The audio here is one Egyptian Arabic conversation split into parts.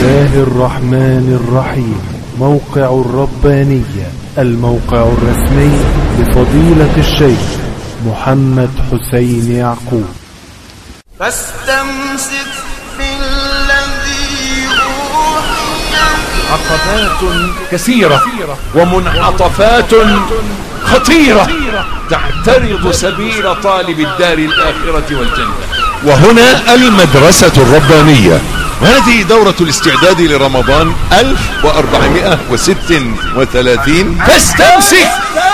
الله الرحمن الرحيم موقع الربانية الموقع الرسمي لفضيلة الشيخ محمد حسين يعقوب فاستمسك بالذي أوحي عقبات كثيرة ومنعطفات خطيرة تعترض سبيل طالب الدار الآخرة والجنة وهنا المدرسة الربانية هذه دورة الاستعداد لرمضان 1436 فاستمسك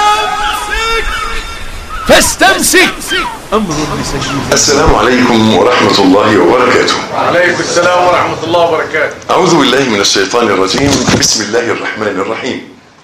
فاستمسك أمر لسيدنا السلام عليكم ورحمة الله وبركاته عليكم السلام ورحمة الله وبركاته أعوذ بالله من الشيطان الرجيم بسم الله الرحمن الرحيم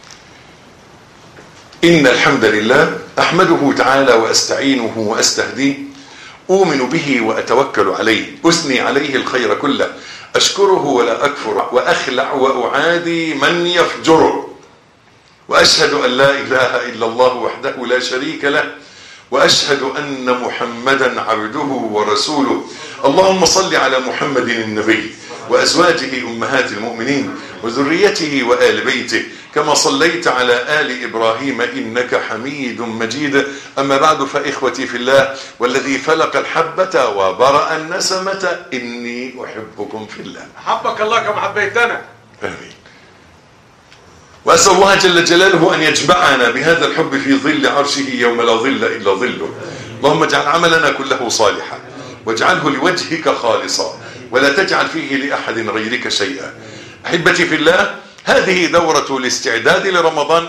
إن الحمد لله أحمده تعالى وأستعينه وأستهديه أؤمن به وأتوكل عليه أثني عليه الخير كله أشكره ولا أكفر وأخلع وأعادي من يفجره وأشهد أن لا إله إلا الله وحده لا شريك له وأشهد أن محمدا عبده ورسوله اللهم صل على محمد النبي وأزواجه أمهات المؤمنين وذريته وآل بيته كما صليت على آل إبراهيم إنك حميد مجيد أما بعد فإخوتي في الله والذي فلق الحبة وبرأ النسمة إني أحبكم في الله حبك الله كما حبيتنا آمين وأسأل الله جل جلاله أن يجمعنا بهذا الحب في ظل عرشه يوم لا ظل إلا ظله اللهم اجعل عملنا كله صالحا واجعله لوجهك خالصا ولا تجعل فيه لأحد غيرك شيئا أحبتي في الله هذه دورة الاستعداد لرمضان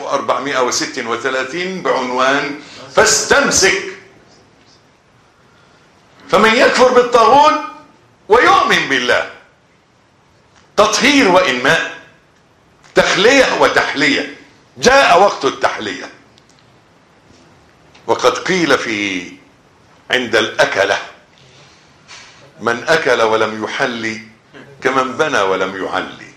1436 بعنوان فاستمسك فمن يكفر بالطاغوت ويؤمن بالله تطهير وإنماء تخلية وتحلية جاء وقت التحلية وقد قيل في عند الأكلة من أكل ولم يحلي كمن بنى ولم يعلي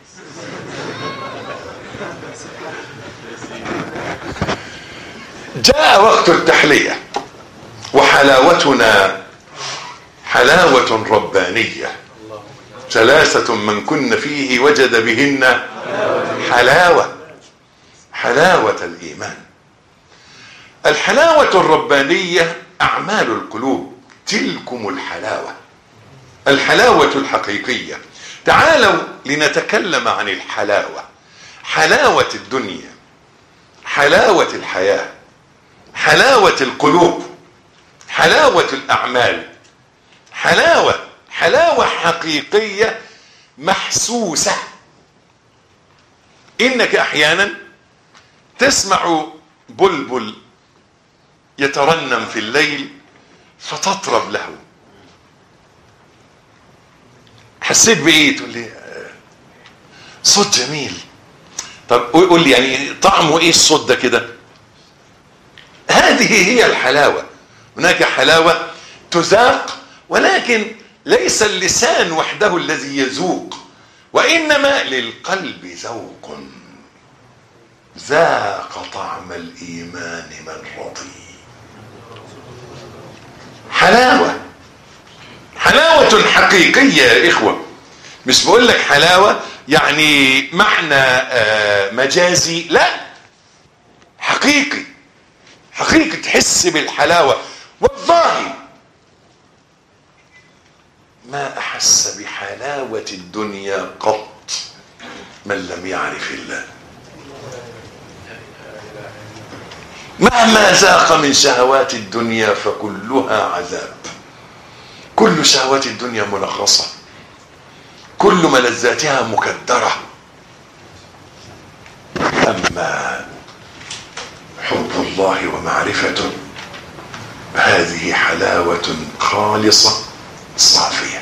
جاء وقت التحلية وحلاوتنا حلاوة ربانية ثلاثة من كن فيه وجد بهن حلاوة حلاوة الإيمان الحلاوة الربانية أعمال القلوب تلكم الحلاوة الحلاوة الحقيقية تعالوا لنتكلم عن الحلاوة حلاوة الدنيا حلاوة الحياة حلاوة القلوب حلاوة الأعمال حلاوة حلاوة حقيقية محسوسة إنك أحيانا تسمع بلبل يترنم في الليل فتطرب له حسيت بإيه تقول لي آه، صوت جميل طب قول لي يعني طعمه إيه الصوت ده كده هذه هي الحلاوة هناك حلاوة تذاق ولكن ليس اللسان وحده الذي يذوق وإنما للقلب ذوق ذاق طعم الإيمان من رضي حلاوة حلاوة حقيقية يا إخوة مش بقول لك حلاوة يعني معنى آه، مجازي لا حقيقي حقيقي تحس بالحلاوة والله ما أحس بحلاوة الدنيا قط من لم يعرف الله مهما ذاق من شهوات الدنيا فكلها عذاب كل شهوات الدنيا منغصة كل ملذاتها مكدرة أما حب الله ومعرفته هذه حلاوة خالصة صافية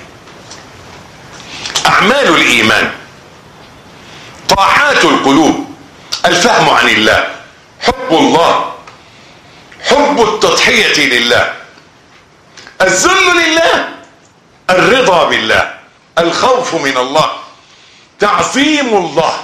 أعمال الإيمان طاعات القلوب الفهم عن الله حب الله حب التضحية لله الذل لله الرضا بالله الخوف من الله تعظيم الله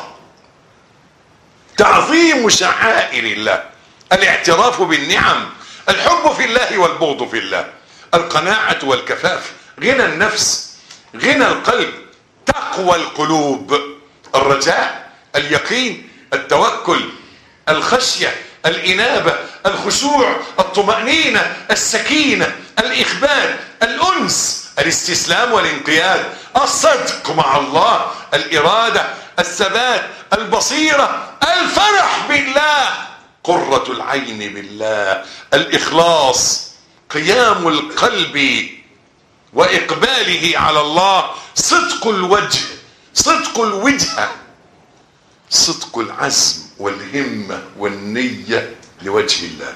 تعظيم شعائر الله الاعتراف بالنعم الحب في الله والبغض في الله القناعة والكفاف غنى النفس غنى القلب تقوى القلوب الرجاء اليقين التوكل الخشية الإنابة الخشوع الطمأنينة السكينة الإخبات الأنس الاستسلام والانقياد الصدق مع الله الإرادة الثبات البصيرة الفرح بالله قرة العين بالله الإخلاص قيام القلب وإقباله على الله صدق الوجه صدق الوجهة صدق العزم والهمة والنية لوجه الله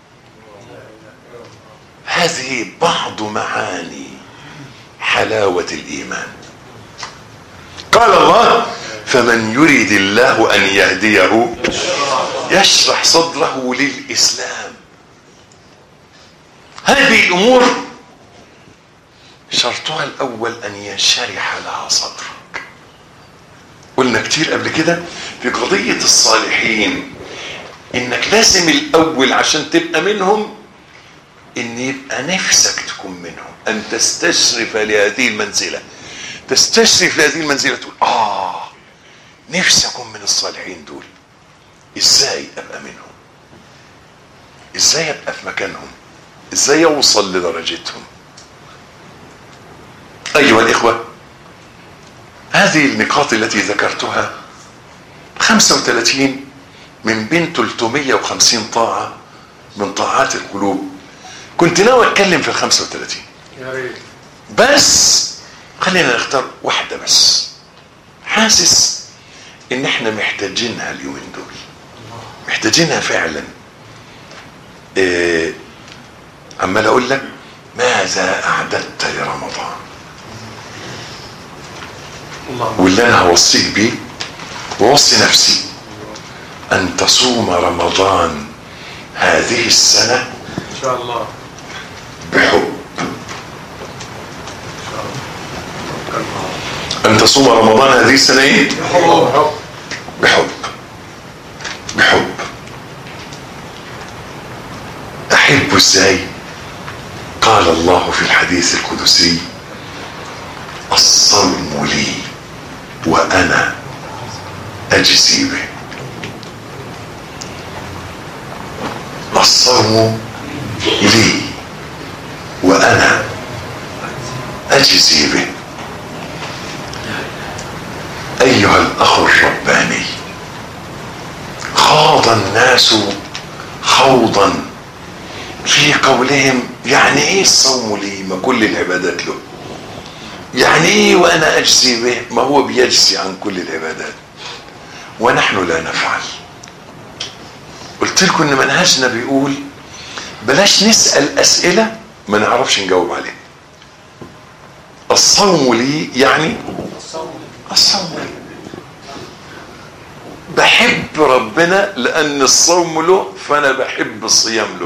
هذه بعض معاني حلاوة الإيمان قال الله فمن يريد الله أن يهديه يشرح صدره للإسلام هذه الأمور شرطها الأول أن ينشرح لها صدرك قلنا كتير قبل كده في قضية الصالحين إنك لازم الأول عشان تبقى منهم إن يبقى نفسك تكون منهم أن تستشرف لهذه المنزلة تستشرف لهذه المنزلة تقول آه نفسي أكون من الصالحين دول إزاي أبقى منهم إزاي أبقى في مكانهم إزاي أوصل لدرجتهم أيها الإخوة هذه النقاط التي ذكرتها 35 من بين 350 طاعة من طاعات القلوب كنت ناوي اتكلم في ال 35 يا ريت بس خلينا نختار واحدة بس حاسس ان احنا محتاجينها اليومين دول محتاجينها فعلا إيه عمال اقول لك ماذا اعددت لرمضان واللي انا هوصيك بيه ووصي نفسي ان تصوم رمضان هذه السنة ان شاء الله بحب أن تصوم رمضان هذه السنة إيه؟ حب بحب بحب أحب إزاي؟ قال الله في الحديث القدسي الصوم لي وأنا أجزي به الصوم لي وأنا أجزي به أيها الأخ الرباني خاض الناس خوضا في قولهم يعني ايه الصوم لي ما كل العبادات له يعني ايه وانا اجزي به ما هو بيجزي عن كل العبادات ونحن لا نفعل قلت لكم ان منهجنا بيقول بلاش نسأل اسئلة ما نعرفش نجاوب عليها الصوم لي يعني الصوم لي بحب ربنا لان الصوم له فانا بحب الصيام له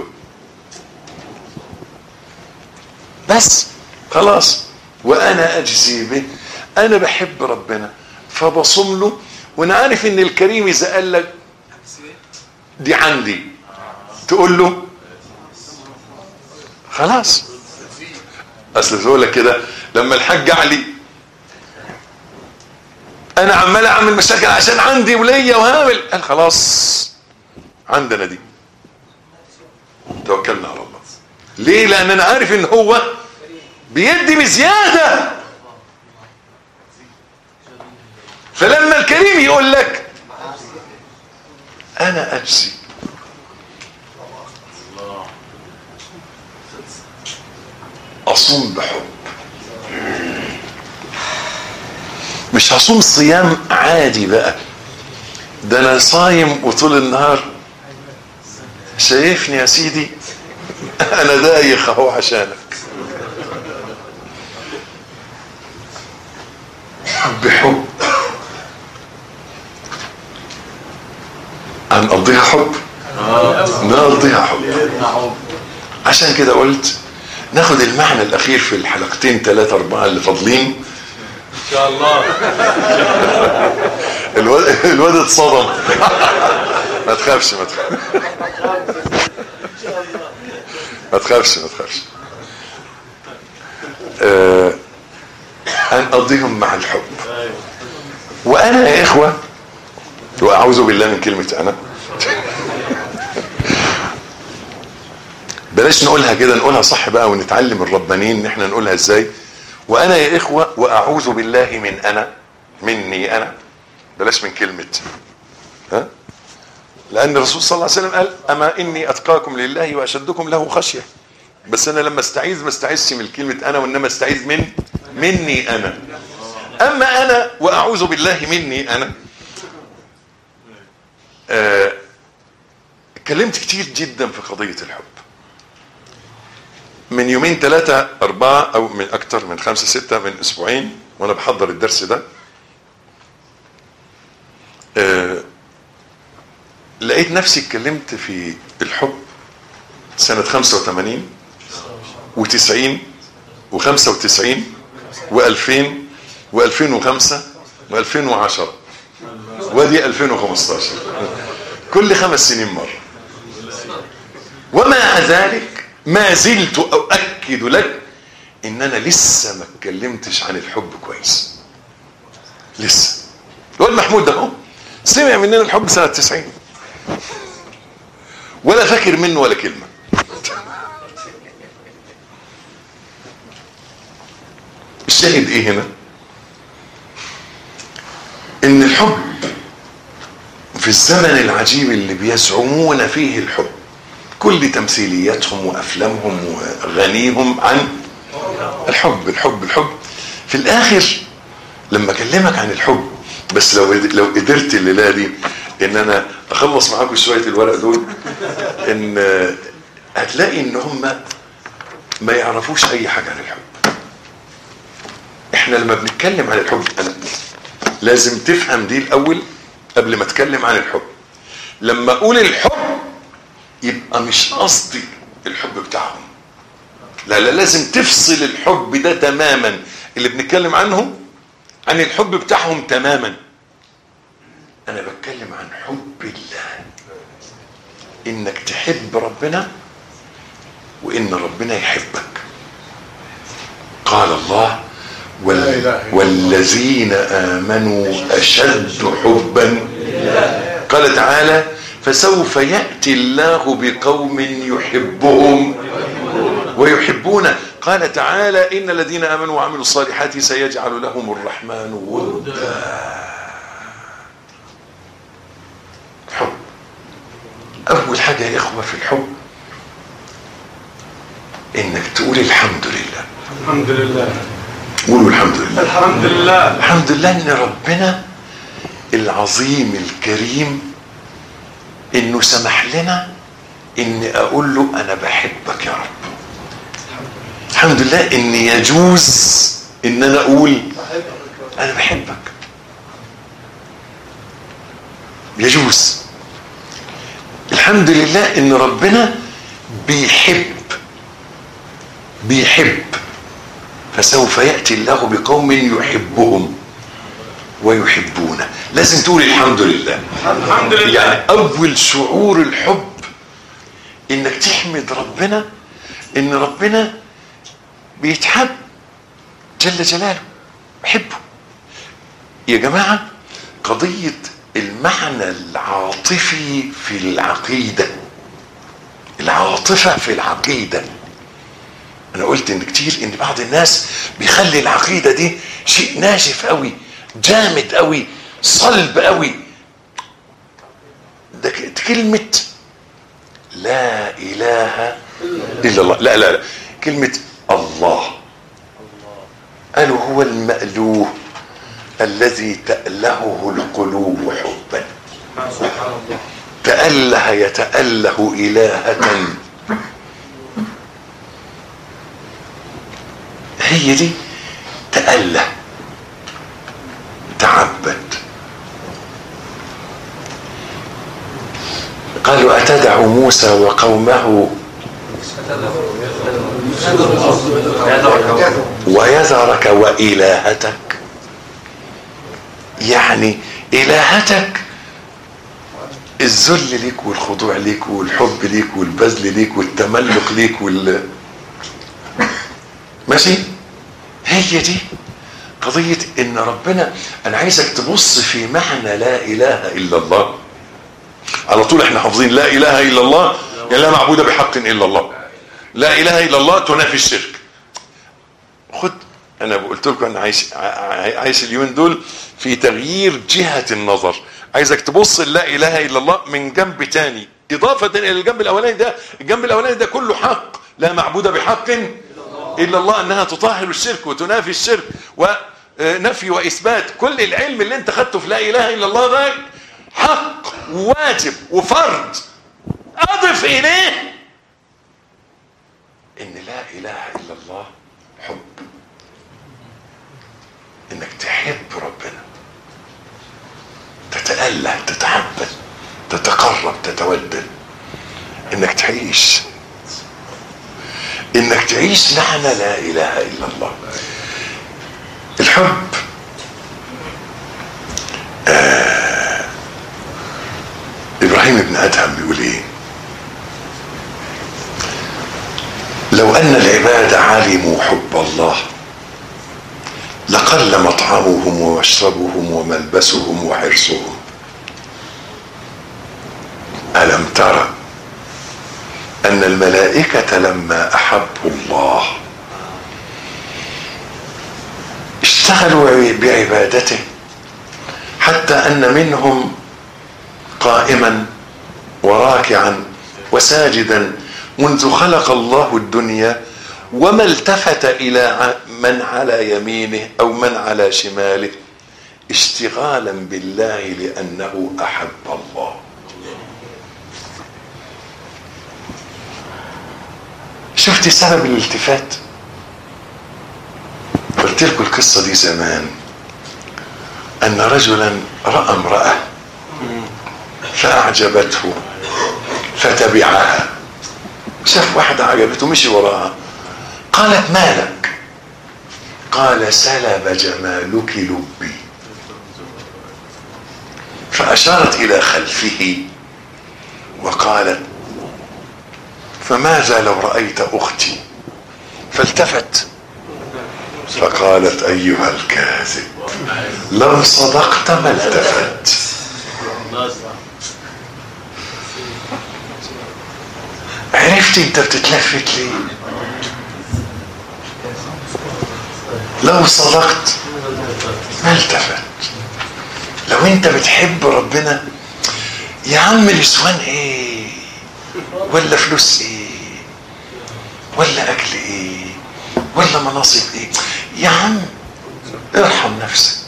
بس خلاص وانا اجزي به انا بحب ربنا فبصوم له وانا عارف ان الكريم اذا قال لك دي عندي تقول له خلاص اصل بقول لك كده لما الحاج علي انا عمال اعمل مشاكل عشان عندي وليا وهعمل قال خلاص عندنا دي توكلنا على الله ليه لان انا عارف ان هو بيدي بزياده فلما الكريم يقول لك انا اجزي اصوم بحب مش هصوم صيام عادي بقى ده انا صايم وطول النهار شايفني يا سيدي انا دايخ اهو عشانك بحب هنقضيها حب نقضيها حب عشان كده قلت ناخد المعنى الاخير في الحلقتين ثلاثة اربعة اللي فاضلين ان شاء الله الواد الواد اتصدم ما تخافش ما تخافش ما تخافش ما تخافش آه، هنقضيهم مع الحب وانا يا اخوة واعوذ بالله من كلمة انا بلاش نقولها كده نقولها صح بقى ونتعلم الربانيين ان احنا نقولها ازاي وانا يا اخوة واعوذ بالله من انا مني انا بلاش من كلمة ها لان الرسول صلى الله عليه وسلم قال اما اني اتقاكم لله واشدكم له خشية بس انا لما استعيذ ما استعيذش من كلمة انا وانما استعيذ من مني انا اما انا واعوذ بالله مني انا آه، اتكلمت كتير جدا في قضية الحب من يومين ثلاثة أربعة أو من أكتر من خمسة ستة من أسبوعين وأنا بحضر الدرس ده آه، لقيت نفسي اتكلمت في الحب سنة 85 و90 و95 و2000 و2005 و2010 ودي 2015 كل خمس سنين مرة ومع ذلك ما زلت أؤكد لك إن أنا لسه ما اتكلمتش عن الحب كويس لسه الواد محمود ده اهو سمع مننا الحب سنة 90 ولا فاكر منه ولا كلمة الشاهد ايه هنا ان الحب في الزمن العجيب اللي بيزعمون فيه الحب كل تمثيلياتهم وافلامهم واغانيهم عن الحب الحب الحب في الاخر لما اكلمك عن الحب بس لو لو قدرت الليله دي ان انا اخلص معاكم شويه الورق دول ان هتلاقي ان هم ما يعرفوش اي حاجه عن الحب احنا لما بنتكلم عن الحب انا لازم تفهم دي الاول قبل ما اتكلم عن الحب لما اقول الحب يبقى مش قصدي الحب بتاعهم لا لا لازم تفصل الحب ده تماما اللي بنتكلم عنه عن الحب بتاعهم تماما انا بتكلم عن حب الله انك تحب ربنا وان ربنا يحبك قال الله وال والذين امنوا اشد حبا قال تعالى فسوف ياتي الله بقوم يحبهم ويحبونه قال تعالى ان الذين امنوا وعملوا الصالحات سيجعل لهم الرحمن ودا حب اول حاجه يا اخوه في الحب انك تقول الحمد لله الحمد لله قولوا الحمد لله الحمد لله الحمد لله ان ربنا العظيم الكريم انه سمح لنا اني اقول له انا بحبك يا رب الحمد لله ان يجوز ان انا اقول انا بحبك يجوز الحمد لله ان ربنا بيحب بيحب فسوف يأتي الله بقوم يحبهم ويحبونه لازم تقول الحمد لله الحمد لله يعني اول شعور الحب انك تحمد ربنا ان ربنا بيتحب جل جلاله بحبه يا جماعة قضية المعنى العاطفي في العقيدة العاطفة في العقيدة انا قلت ان كتير ان بعض الناس بيخلي العقيدة دي شيء ناشف قوي جامد قوي صلب قوي ده ك- كلمة لا اله الا الله لا لا لا كلمة الله قالوا هو المألوه الذي تألهه القلوب حبا تأله يتأله إلهة هي دي تأله تعبد قالوا أتدع موسى وقومه ويذرك وإلهتك يعني إلهتك الذل ليك والخضوع ليك والحب ليك والبذل ليك والتملق ليك وال ماشي هي دي قضية ان ربنا انا عايزك تبص في معنى لا اله الا الله على طول احنا حافظين لا اله الا الله يعني لا معبود بحق الا الله لا اله الا الله تنافي الشرك خد انا قلت لكم انا عايش ع- عايش اليومين دول في تغيير جهة النظر عايزك تبص لا اله الا الله من جنب تاني اضافة الى الجنب الاولاني ده الجنب الاولاني ده كله حق لا معبود بحق الا الله انها تطهر الشرك وتنافي الشرك ونفي واثبات كل العلم اللي انت خدته في لا اله الا الله ده حق وواجب وفرض اضف اليه ان لا اله الا الله حب انك تحب ربنا تتأله تتحبب تتقرب تتودد انك تعيش انك تعيش معنى لا اله الا الله الحب آه ابراهيم ابن ادهم بيقول ايه لو ان العباد علموا حب الله لقل مطعمهم ومشربهم وملبسهم وحرصهم الم ترى ان الملائكه لما احبوا الله اشتغلوا بعبادته حتى ان منهم قائما وراكعا وساجدا منذ خلق الله الدنيا وما التفت الى ع- من على يمينه او من على شماله اشتغالا بالله لانه احب الله شفت سبب الالتفات قلت لكم القصه دي زمان ان رجلا راى امراه فاعجبته فتبعها شاف واحدة عجبته مشي وراها قالت مالك قال سلب جمالك لبي فأشارت إلى خلفه وقالت فماذا لو رأيت أختي فالتفت فقالت أيها الكاذب لو صدقت ما التفت عرفت انت بتتلفت ليه لو صدقت ما التفت لو انت بتحب ربنا يا عم نسوان ايه ولا فلوس ايه ولا اكل ايه ولا مناصب ايه يا عم ارحم نفسك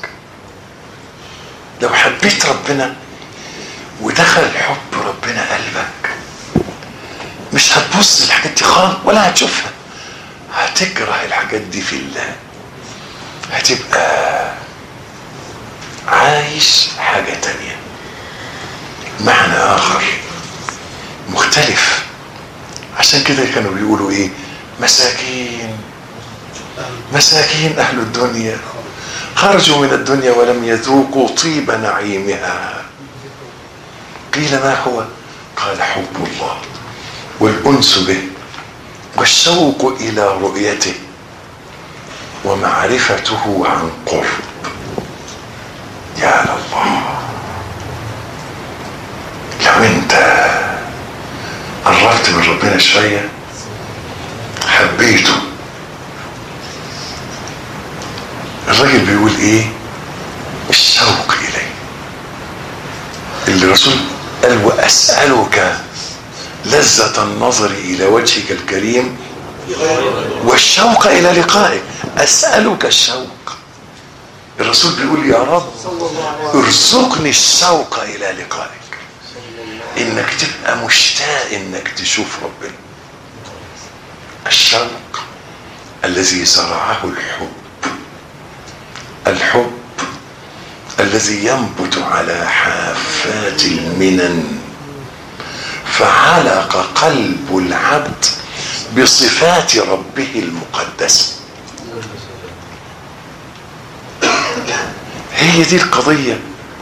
لو حبيت ربنا ودخل حب ربنا قلبك مش هتبص الحاجات دي خالص ولا هتشوفها هتكره الحاجات دي في الله هتبقى عايش حاجة تانية معنى آخر مختلف عشان كده كانوا بيقولوا ايه مساكين مساكين أهل الدنيا خرجوا من الدنيا ولم يذوقوا طيب نعيمها قيل ما هو قال حب الله والأنس به والشوق إلى رؤيته ومعرفته عن قرب يا الله لو انت قربت من ربنا شوية حبيته الراجل بيقول ايه الشوق اليه اللي الرسول قال واسألك لذة النظر الى وجهك الكريم والشوق الى لقائك اسألك الشوق الرسول بيقول يا رب ارزقني الشوق الى لقائك انك تبقى مشتاق انك تشوف ربنا الشوق الذي زرعه الحب الحب الذي ينبت على حافات المنن فعلق قلب العبد بصفات ربه المقدسه هي دي القضيه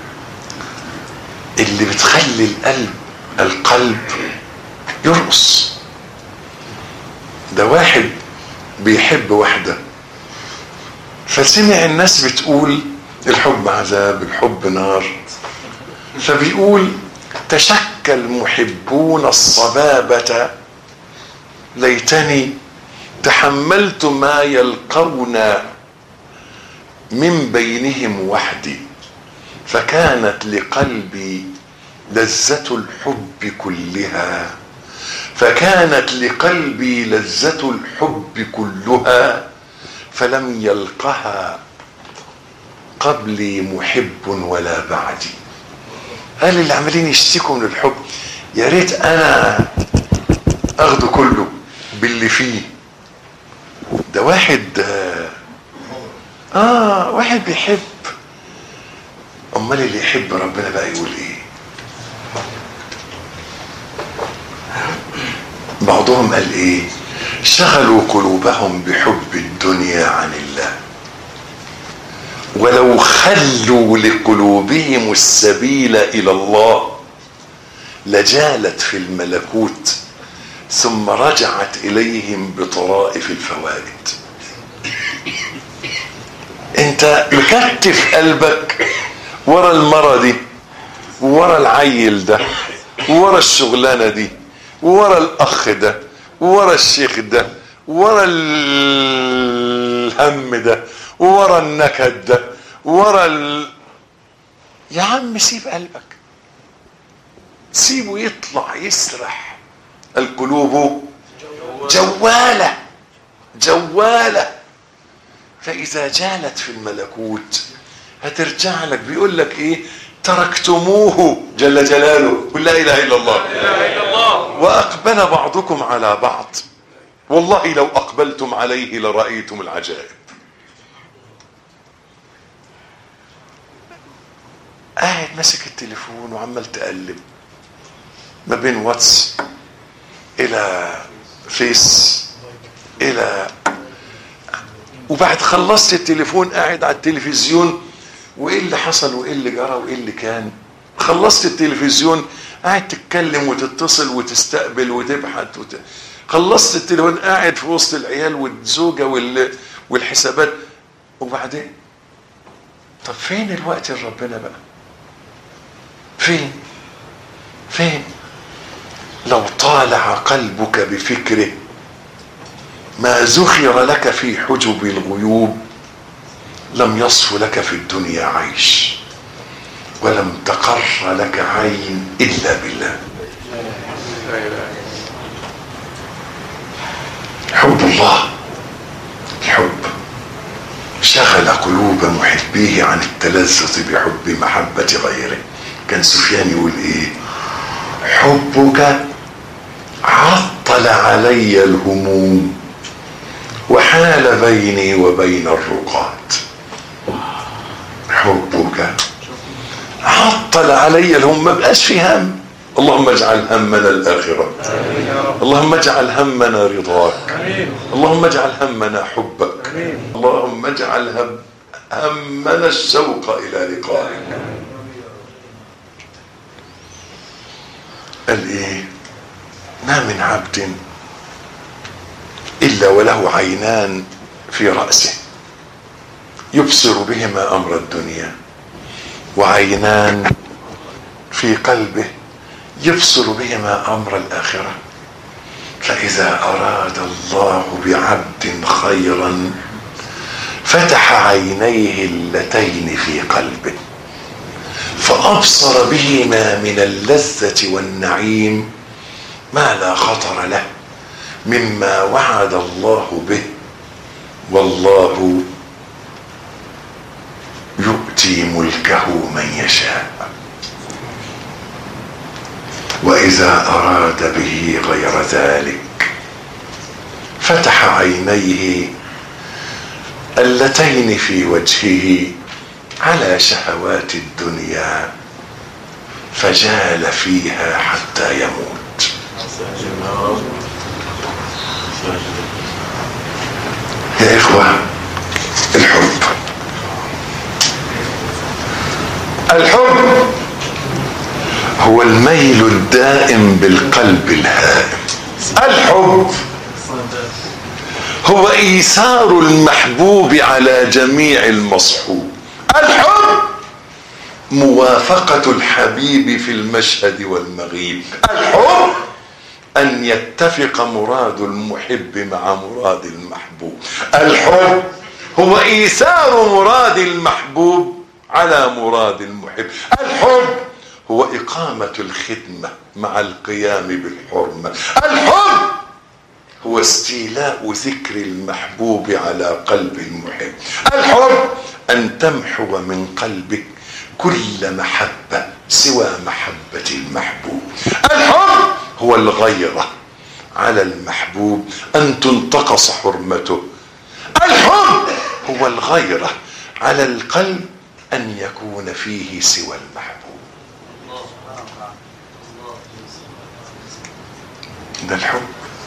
اللي بتخلي القلب القلب يرقص ده واحد بيحب واحده فسمع الناس بتقول الحب عذاب الحب نار فبيقول تشكى المحبون الصبابة ليتني تحملت ما يلقون من بينهم وحدي فكانت لقلبي لذة الحب كلها فكانت لقلبي لذة الحب كلها فلم يلقها قبلي محب ولا بعدي قال اللي عمالين يشتكوا من الحب يا ريت انا اخده كله باللي فيه ده واحد آه, اه واحد بيحب امال اللي يحب ربنا بقى يقول ايه بعضهم قال ايه شغلوا قلوبهم بحب الدنيا عن الله ولو خلوا لقلوبهم السبيل الى الله لجالت في الملكوت ثم رجعت اليهم بطرائف الفوائد انت مكتف قلبك ورا المرة دي ورا العيل ده ورا الشغلانة دي ورا الاخ ده ورا الشيخ ده ورا الهم ده ورا النكد ده ورا ال... يا عم سيب قلبك سيبه يطلع يسرح القلوب جوالة جوالة فإذا جالت في الملكوت هترجع لك بيقول لك إيه تركتموه جل جلاله قل لا إله إلا الله وأقبل بعضكم على بعض والله لو أقبلتم عليه لرأيتم العجائب قاعد ماسك التليفون وعمال تقلب ما بين واتس الى فيس الى وبعد خلصت التليفون قاعد على التلفزيون وايه اللي حصل وايه اللي جرى وايه اللي كان خلصت التلفزيون قاعد تتكلم وتتصل وتستقبل وتبحث وت... خلصت التليفون قاعد في وسط العيال والزوجه وال... والحسابات وبعدين طب فين الوقت لربنا بقى فين فين لو طالع قلبك بفكره ما زخر لك في حجب الغيوب لم يصف لك في الدنيا عيش ولم تقر لك عين الا بالله حب الله الحب شغل قلوب محبيه عن التلذذ بحب محبه غيره كان سفيان يقول ايه حبك عطل علي الهموم وحال بيني وبين الرقاد حبك عطل علي الهم ما بقاش في هم اللهم اجعل همنا الآخرة اللهم اجعل همنا رضاك اللهم اجعل همنا حبك اللهم اجعل هم همنا الشوق إلى لقائك قال ايه ما من عبد الا وله عينان في راسه يبصر بهما امر الدنيا وعينان في قلبه يبصر بهما امر الاخره فاذا اراد الله بعبد خيرا فتح عينيه اللتين في قلبه فأبصر بهما من اللذة والنعيم ما لا خطر له مما وعد الله به والله يؤتي ملكه من يشاء وإذا أراد به غير ذلك فتح عينيه اللتين في وجهه على شهوات الدنيا فجال فيها حتى يموت يا إخوة الحب الحب هو الميل الدائم بالقلب الهائم الحب هو ايثار المحبوب على جميع المصحوب الحب موافقة الحبيب في المشهد والمغيب الحب أن يتفق مراد المحب مع مراد المحبوب الحب هو إيثار مراد المحبوب على مراد المحب الحب هو إقامة الخدمة مع القيام بالحرمة الحب هو استيلاء ذكر المحبوب على قلب المحب الحب أن تمحو من قلبك كل محبة سوى محبة المحبوب الحب هو الغيرة على المحبوب أن تنتقص حرمته الحب هو الغيرة على القلب أن يكون فيه سوى المحبوب ده الحب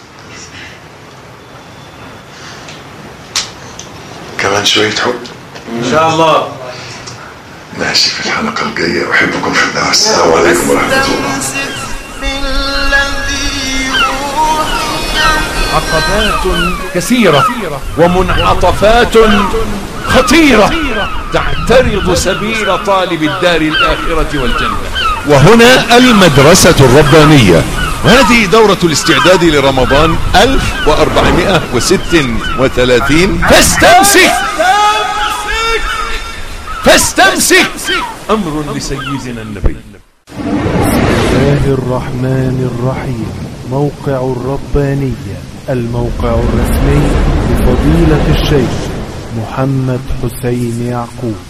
كمان شوية حب ان شاء الله ماشي في الحلقة الجاية أحبكم في الله السلام عليكم ورحمة الله استمسك بالذي أوحي عقبات كثيرة ومنعطفات خطيرة تعترض سبيل طالب الدار الآخرة والجنة وهنا المدرسة الربانية وهذه دورة الاستعداد لرمضان 1436 فاستمسك فاستمسك أمر لسيدنا النبي الله الرحمن الرحيم موقع الربانية الموقع الرسمي لفضيلة الشيخ محمد حسين يعقوب